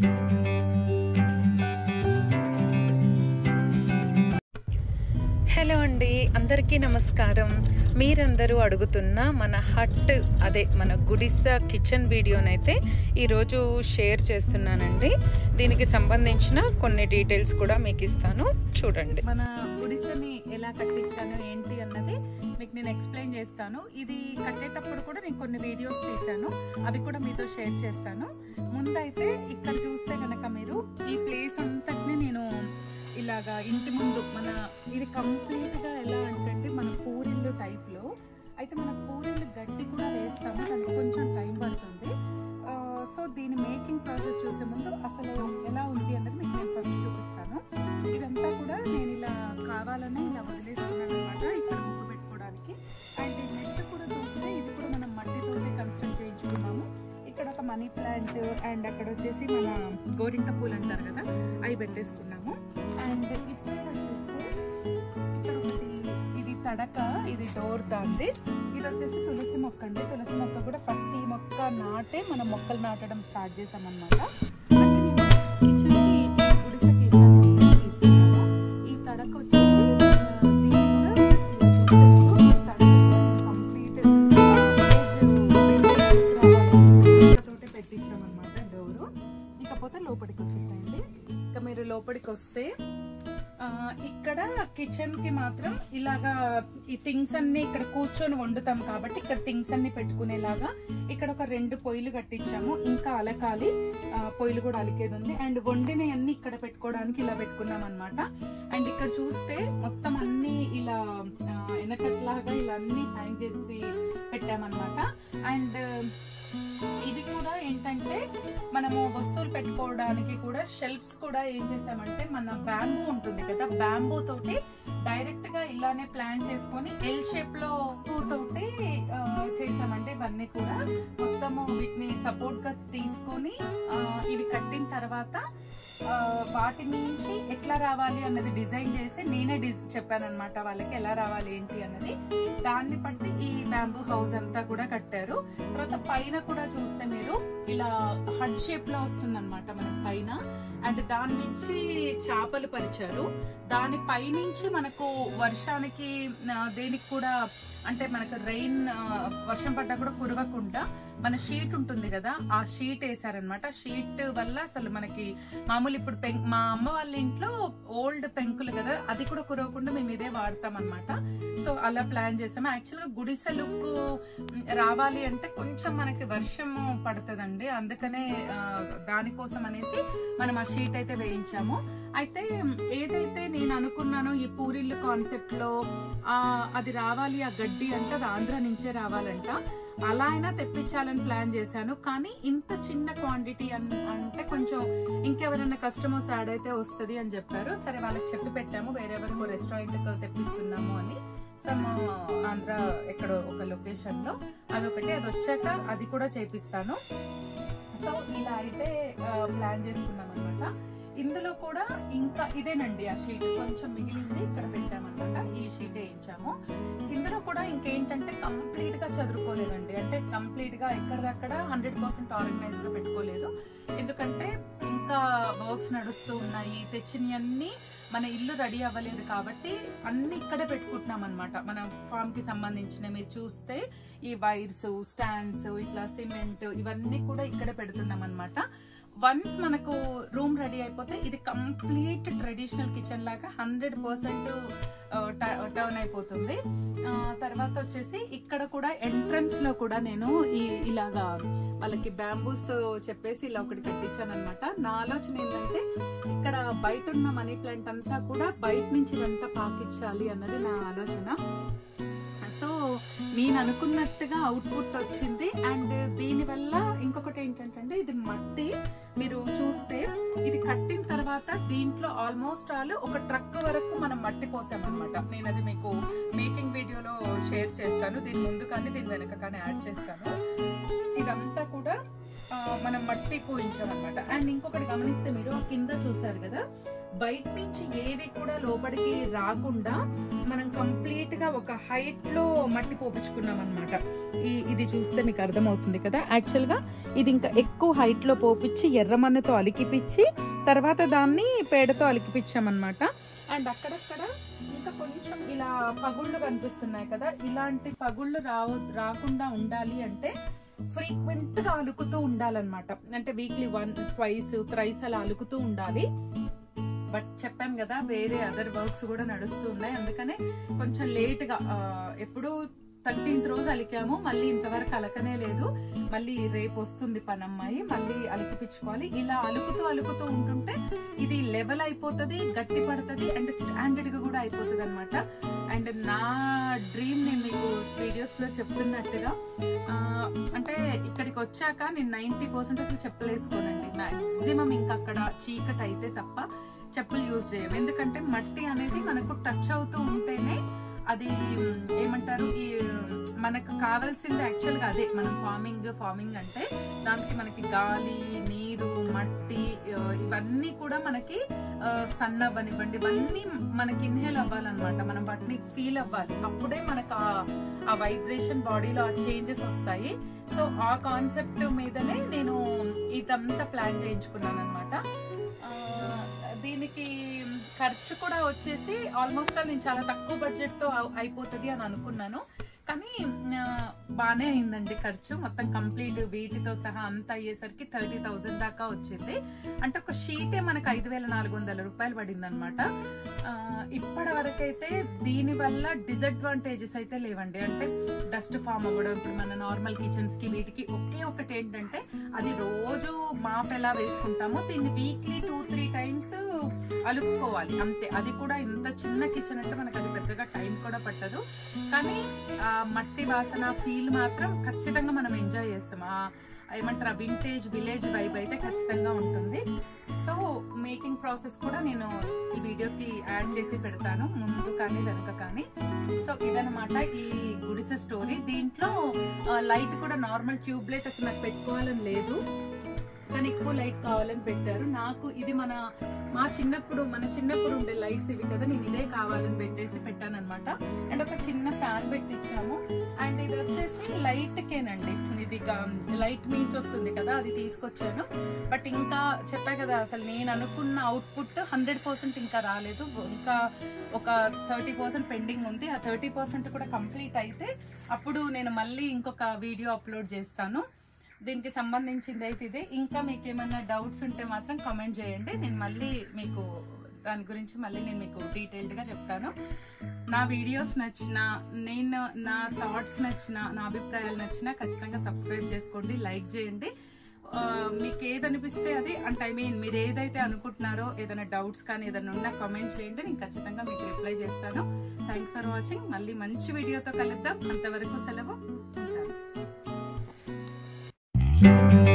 hello అండి అందరికీ నమస్కారం మీరందరూ అడుగుతున్న మన హట్ అదే మన గుడిస కిచెన్ వీడియోనైతే ఈరోజు షేర్ చేస్తున్నానండి దీనికి సంబంధించిన కొన్ని డీటెయిల్స్ కూడా మీకు ఇస్తాను చూడండి మన గుడిసెని ఎలా కట్టించాను ఏంటి అన్నది మీకు నేను ఎక్స్ప్లెయిన్ చేస్తాను ఇది కట్టేటప్పుడు కూడా నేను కొన్ని వీడియోస్ తీశాను అవి కూడా మీతో షేర్ చేస్తాను ముందైతే ఇక్కడ చూస్తే కనుక మీరు ఈ ప్లేస్ అంతటిని నేను ఇలాగా ఇంటి ముందు మన ఇది కంప్లీట్గా ఎలా అంటే మన పూరిల్లు టైప్లో అయితే మన పూరిల్లు గడ్డి కూడా వేస్తాము దానికి కొంచెం టైం పడుతుంది ఆ, సో దీని మేకింగ్ ప్రాసెస్ చూసే ముందు అసలు ఎలా ఉంది అన్నది మీకు నేను ఫస్ట్ చూపిస్తాను ఇదంతా కూడా నేను ఇలా కావాలని ఇలా వదిలేస్తున్నాను అనమాట ఇక్కడ ముగ్గు పెట్టుకోవడానికి అండ్ ఈ నెట్ కూడా చూస్తే ఇది కూడా మనం మట్టితోనే కన్స్ట్రక్ట్ చేయించుకున్నాము ఇక్కడ ఒక మనీ ప్లాంట్ అండ్ అక్కడ వచ్చేసి మన గోరింట పూలు అంటారు కదా అవి పెట్టేసుకున్నాము అండ్ ఇటు సైడ్ వచ్చేస్తే ఇక్కడ ఒకటి ఇది తడక ఇది డోర్ దాంది ఇది వచ్చేసి తులసి మొక్క అండి తులసి మొక్క కూడా ఫస్ట్ ఈ మొక్క నాటే మనం మొక్కలు నాటడం స్టార్ట్ చేసామన్నమాట కిచెన్కి గుడిసెకి ఈశాన్యం side తీసుకున్నాము ఈ తడక వచ్చేసి ఆ, దీన్ని కూడా ఇలా చూస్తే మీరు ఈ తడక కంప్లీట్ తోటే పెట్టించామన్నమాట డోరు ఇకపోతే లోపలికి వచ్చేసాయండి ఇక మీరు లోపలికి వస్తే ఆ, ఇక్కడ కిచెన్ కి మాత్రం ఇలాగా ఈ థింగ్స్ అన్ని ఇక్కడ కూర్చొని వండుతాం కాబట్టి ఇక్కడ థింగ్స్ అన్ని పెట్టుకునేలాగా ఇక్కడ ఒక రెండు పొయ్యిలు కట్టించాము ఇంకా అలకాలి ఆ, పొయ్యిలు కూడా అలికేది ఉంది అండ్ వండినవన్నీ ఇక్కడ పెట్టుకోవడానికి ఇలా పెట్టుకున్నాం అనమాట అండ్ ఇక్కడ చూస్తే మొత్తం అన్ని ఇలా ఆ, వెనకట్లాగా ఇలా అన్ని హ్యాంగ్ చేసి పెట్టామన్నమాట అండ్ ఇవి కూడా ఏంటంటే మనము వస్తువులు పెట్టుకోవడానికి కూడా షెల్ఫ్స్ కూడా ఏం చేసామంటే మన బ్యాంబూ ఉంటుంది కదా బ్యాంబూ తోటి డైరెక్ట్ గా ఇలానే ప్లాన్ చేసుకొని ఎల్ షేప్ లో పూ తోటి ఆ, చేసామంటే ఇవన్నీ కూడా మొత్తము వీటిని సపోర్ట్ గా తీసుకొని ఆ, ఇవి కట్టిన తర్వాత ఆ, వాటి నుంచి ఎట్లా రావాలి అన్నది డిజైన్ చేసి నేనే చెప్పాను అనమాట వాళ్ళకి ఎలా రావాలి ఏంటి అన్నది దాన్ని బట్టి ఈ బ్యాంబూ హౌస్ అంతా కూడా కట్టారు తర్వాత పైన కూడా చూస్తే మీరు ఇలా హడ్ షేప్ లో వస్తుంది అనమాట మన పైన అండ్ దాని నుంచి చేపలు పరిచారు దాని పైనుంచి మనకు వర్షానికి ఆ, దేనికి కూడా అంటే మనకు రెయిన్ వర్షం పడ్డా కూడా కురవకుండా మన షీట్ ఉంటుంది కదా ఆ షీట్ వేసారనమాట షీట్ వల్ల అసలు మనకి మామూలు ఇప్పుడు పెం మా అమ్మ వాళ్ళ ఇంట్లో ఓల్డ్ పెంకులు కదా అది కూడా కురవకుండా మేము ఇదే వాడతాం అనమాట సో అలా ప్లాన్ చేసాము యాక్చువల్గా గుడిసె లుక్ రావాలి అంటే కొంచెం మనకి వర్షము పడుతుందండి అందుకనే ఆ, దానికోసం అనేసి మనం ఆ షీట్ అయితే వేయించాము అయితే ఏదైతే నేను అనుకున్నానో ఈ పూరిల్లు కాన్సెప్ట్ లో ఆ అది రావాలి ఆ గడ్డి అంటే అది ఆంధ్ర నుంచే రావాలంట అలా అయినా తెప్పించాలని ప్లాన్ చేశాను కానీ ఇంత చిన్న క్వాంటిటీ అంటే కొంచెం ఇంకెవరైనా కస్టమర్స్ యాడ్ అయితే వస్తుంది అని చెప్పారు సరే వాళ్ళకి చెప్పి పెట్టాము వేరెవరికో రెస్టారెంట్ తెప్పిస్తున్నాము అని సమ్ ఆంధ్ర ఎక్కడో ఒక లొకేషన్ లో అదొకటి అది వచ్చాక అది కూడా చేపిస్తాను సో ఇలా అయితే ప్లాన్ చేసుకున్నాం అనమాట ఇందులో కూడా ఇంకా ఇదేనండి ఆ షీట్ కొంచెం మిగిలింది ఇక్కడ పెట్టామన్నమాట ఈ షీట్ వేయించాము ఇందులో కూడా ఇంకేంటంటే కంప్లీట్ గా చదువుకోలేదండి అంటే కంప్లీట్ గా ఎక్కడిదక్కడ హండ్రెడ్ పర్సెంట్ ఆర్గనైజ్ గా పెట్టుకోలేదు ఎందుకంటే ఇంకా వర్క్స్ నడుస్తూ ఉన్నాయి తెచ్చినవన్నీ మన ఇల్లు రెడీ అవ్వలేదు కాబట్టి అన్ని ఇక్కడే పెట్టుకుంటున్నాం అనమాట మన ఫామ్ కి సంబంధించిన మీరు చూస్తే ఈ వైర్స్ స్టాండ్స్ ఇట్లా సిమెంట్ ఇవన్నీ కూడా ఇక్కడే పెడుతున్నాం అనమాట వన్స్ మనకు రూమ్ రెడీ అయిపోతే ఇది కంప్లీట్ ట్రెడిషనల్ కిచెన్ లాగా హండ్రెడ్ పర్సెంట్ టర్న్ అయిపోతుంది ఆ, తర్వాత వచ్చేసి ఇక్కడ కూడా ఎంట్రన్స్ లో కూడా నేను ఈ ఇలాగా వాళ్ళకి బ్యాంబూస్ తో చెప్పేసి ఇలా ఒకటి కట్టించాను అనమాట నా ఆలోచన ఏంటంటే ఇక్కడ బయట ఉన్న మనీ ప్లాంట్ అంతా కూడా బయట నుంచి ఇదంతా పాకించాలి అన్నది నా ఆలోచన సో నేను అనుకున్నట్టుగా అవుట్పుట్ వచ్చింది అండ్ దీని వల్ల ఇంకొకటి ఏంటంటే ఇది మట్టి మీరు చూస్తే ఇది కట్టిన తర్వాత దీంట్లో ఆల్మోస్ట్ ఆల్ ఒక ట్రక్ వరకు మనం మట్టి పోసామన్నమాట నేను అది మీకు మేకింగ్ వీడియోలో షేర్ చేస్తాను దీని ముందు కానీ దీని వెనక కానీ యాడ్ చేస్తాను ఇదంతా కూడా ఆ, మనం మట్టి పూయించామన్నమాట అండ్ ఇంకొకటి గమనిస్తే మీరు ఆ కింద చూసారు కదా బయట నుంచి ఏవి కూడా లోపలికి రాకుండా మనం కంప్లీట్ గా ఒక హైట్ లో మట్టి పోపించుకున్నాం అనమాట ఈ ఇది చూస్తే మీకు అర్థమవుతుంది కదా యాక్చువల్ గా ఇది ఇంకా ఎక్కువ హైట్ లో పోపించి ఎర్రమన్నతో అలికిపిచ్చి తర్వాత దాన్ని పేడతో అలికిపించామన్నమాట అండ్ అక్కడక్కడ ఇంకా కొంచెం ఇలా పగుళ్ళు కనిపిస్తున్నాయి కదా ఇలాంటి పగుళ్ళు రావ రాకుండా ఉండాలి అంటే ఫ్రీక్వెంట్ గా అలుకుతూ ఉండాలన్నమాట అంటే వీక్లీ వన్ ట్వైస్ థ్రైస్ అలా అలుకుతూ ఉండాలి బట్ చెప్పాను కదా వేరే అదర్ వర్క్స్ కూడా నడుస్తూ ఉన్నాయి అందుకనే కొంచెం లేట్ గా ఆ, ఎప్పుడు థర్టీన్త్ రోజు అలికాము మళ్ళీ ఇంతవరకు అలకనే లేదు మళ్ళీ రేపు వస్తుంది పనమ్మాయి మళ్ళీ అలికిపించుకోవాలి ఇలా అలుకుతూ అలుకుతూ ఉంటుంటే ఇది లెవెల్ అయిపోతుంది గట్టి పడుతుంది అండ్ స్టాండర్డ్ గా కూడా అయిపోతుంది అనమాట అండ్ నా డ్రీమ్ నేను మీకు వీడియోస్ లో చెప్తున్నట్టుగా ఆ, అంటే ఇక్కడికి వచ్చాక నేను నైన్టీ పర్సెంట్ అసలు చెప్పులు వేసుకోనండి మాక్సిమం ఇంకా అక్కడ చీకటి అయితే తప్ప చెప్పులు యూజ్ చేయం ఎందుకంటే మట్టి అనేది మనకు టచ్ అవుతూ ఉంటేనే అది మ్, ఏమంటారు ఈ మనకు కావాల్సింది యాక్చువల్ గా అదే మనం ఫార్మింగ్ ఫార్మింగ్ అంటే దానికి మనకి గాలి నీరు మట్టి ఆ, ఇవన్నీ కూడా మనకి సన్ అవ్వనివ్వండి ఇవన్నీ మనకి ఇన్హేల్ అవ్వాలన్నమాట మనం వాటిని ఫీల్ అవ్వాలి అప్పుడే మనకు ఆ- ఆ వైబ్రేషన్ బాడీలో ఆ చేంజెస్ వస్తాయి సో ఆ కాన్సెప్ట్ మీదనే నేను ఇదంతా ప్లాన్ చేయించుకున్నాను అనమాట దీనికి ఖర్చు కూడా వచ్చేసి ఆల్మోస్ట్ ఆల్ నేను చాలా తక్కువ బడ్జెట్ తో అవ్- అయిపోతుంది అని అనుకున్నాను కానీ ఆ, బానే అయిందండి ఖర్చు మొత్తం కంప్లీట్ వీటితో సహా అంతా అయ్యేసరికి థర్టీ థౌజండ్ దాకా వచ్చింది అంటే ఒక షీటే మనకు ఐదు వేల నాలుగు వందల రూపాయలు పడింది అనమాట ఇప్పటి వరకైతే దీని వల్ల డిసడ్వాంటేజెస్ అయితే లేవండి అంటే డస్ట్ ఫామ్ అవ్వడం ఇప్పుడు మన నార్మల్ కిచెన్స్ కి వీటికి ఒకే ఒకటి ఏంటంటే అది రోజు మాప్ ఎలా వేసుకుంటామో దీన్ని వీక్లీ టూ త్రీ టైమ్స్ అలుపుకోవాలి అంతే అది కూడా ఇంత చిన్న కిచెన్ అంటే మనకు అది పెద్దగా టైం కూడా పట్టదు కానీ ఆ మట్టి వాసన ఫీల్ మాత్రం ఖచ్చితంగా మనం ఎంజాయ్ చేస్తాం ఆ ఏమంటారు వింటేజ్ విలేజ్ వైబ్ అయితే ఖచ్చితంగా ఉంటుంది సో మేకింగ్ ప్రాసెస్ కూడా నేను ఈ వీడియోకి యాడ్ చేసి పెడతాను ముందు కానీ వెనుక కానీ సో ఇదనమాట ఈ గుడిసె స్టోరీ దీంట్లో లైట్ కూడా నార్మల్ ట్యూబ్ లైట్ అసలు నాకు పెట్టుకోవాలని లేదు కానీ ఎక్కువ లైట్ కావాలని పెట్టారు నాకు ఇది మన మా చిన్నప్పుడు మన చిన్నప్పుడు ఉండే లైట్స్ ఇవి కదా నేను ఇదే కావాలని పెట్టేసి పెట్టాను అనమాట అండ్ ఒక చిన్న ఫ్యాన్ పెట్టించాము అండ్ ఇది వచ్చేసి లైట్ కేనండి ఇది లైట్ మీన్స్ వస్తుంది కదా అది తీసుకొచ్చాను బట్ ఇంకా చెప్పా కదా అసలు నేను అనుకున్న అవుట్పుట్ హండ్రెడ్ పర్సెంట్ ఇంకా రాలేదు ఇంకా ఒక థర్టీ పర్సెంట్ పెండింగ్ ఉంది ఆ థర్టీ పర్సెంట్ కూడా కంప్లీట్ అయితే అప్పుడు నేను మళ్ళీ ఇంకొక వీడియో అప్లోడ్ చేస్తాను దీనికి సంబంధించింది అయితే ఇదే ఇంకా మీకు ఏమైనా డౌట్స్ ఉంటే మాత్రం కామెంట్ చేయండి నేను మళ్ళీ మీకు దాని గురించి మళ్ళీ నేను మీకు డీటెయిల్డ్ గా చెప్తాను నా వీడియోస్ నచ్చిన నేను నా థాట్స్ నచ్చిన నా అభిప్రాయాలు నచ్చినా ఖచ్చితంగా సబ్స్క్రైబ్ చేసుకోండి లైక్ చేయండి ఆ, మీకు ఏది అనిపిస్తే అది అంటే ఐ మీన్ మీరు ఏదైతే అనుకుంటున్నారో ఏదైనా డౌట్స్ కానీ ఏదైనా ఉన్నా కామెంట్ చేయండి నేను ఖచ్చితంగా మీకు రిప్లై చేస్తాను థ్యాంక్స్ ఫర్ వాచింగ్ మళ్ళీ మంచి వీడియోతో కలుద్దాం అంతవరకు సెలవు ఉంటాను